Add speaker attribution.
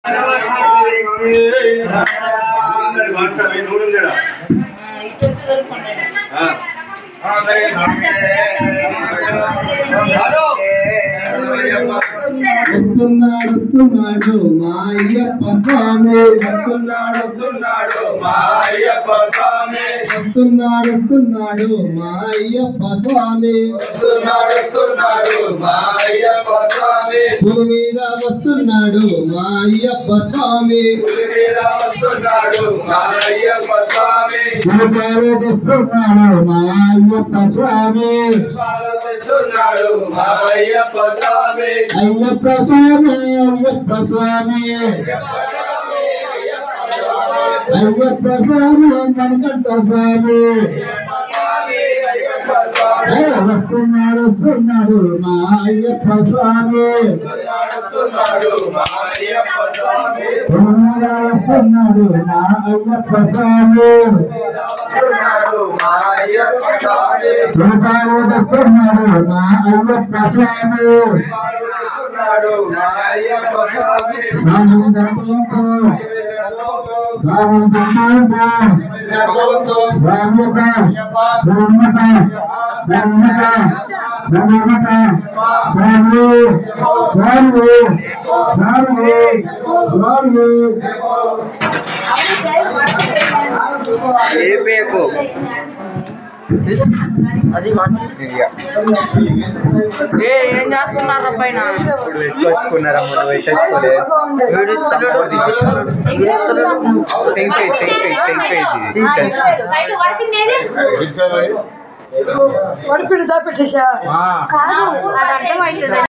Speaker 1: వస్తున్నాడు వస్తున్నాడు మా అయ్యప్ప స్వామి వస్తున్నాడు వస్తున్నాడు మా అయ్యప్ప స్వామి వస్తున్నాడు వస్తున్నాడు మా అయ్యప్ప స్వామి వస్తున్నాడు వస్తున్నాడు మా అయ్యప్ప స్వామి భూమి మీద వస్తున్నాడు మా అయ్యప్ప స్వామి భూమి మీద వస్తున్నాడు మా అయ్యప్ప స్వామి వస్తున్నాడు మా అయ్యప్ప స్వామి వస్తున్నాడు మా అయ్యప్ప స్వామి అయ్యప్ప స్వామి అయ్యప్ప స్వామి అయ్యప్ప స్వామి కనకంట స్వామి ఏ, వస్తున్నాడు వస్తున్నాడు మా అయ్యప్ప స్వామి వస్తున్నాడు మా అయ్యప్ప స్వామి వస్తున్నాడు మా అయ్యప్ప స్వామి వస్తున్నాడు మా అయ్యప్ప స్వామి రూపాయలు వస్తున్నాడు మా అయ్యప్ప స్వామి వస్తున్నాడు మా అయ్యప్ప స్వామి
Speaker 2: ఏ పేకు అది మంచి ఏ ఏం చేస్తున్నారు పైన
Speaker 3: తెచ్చుకున్నారమ్మ నువ్వు తెచ్చుకోలేదు తెగిపోయి తెగిపోయి తెగిపోయింది తీసేసి
Speaker 4: వడిపిడి దాపెట్టేసా కాదు అది అర్థమవుతుంది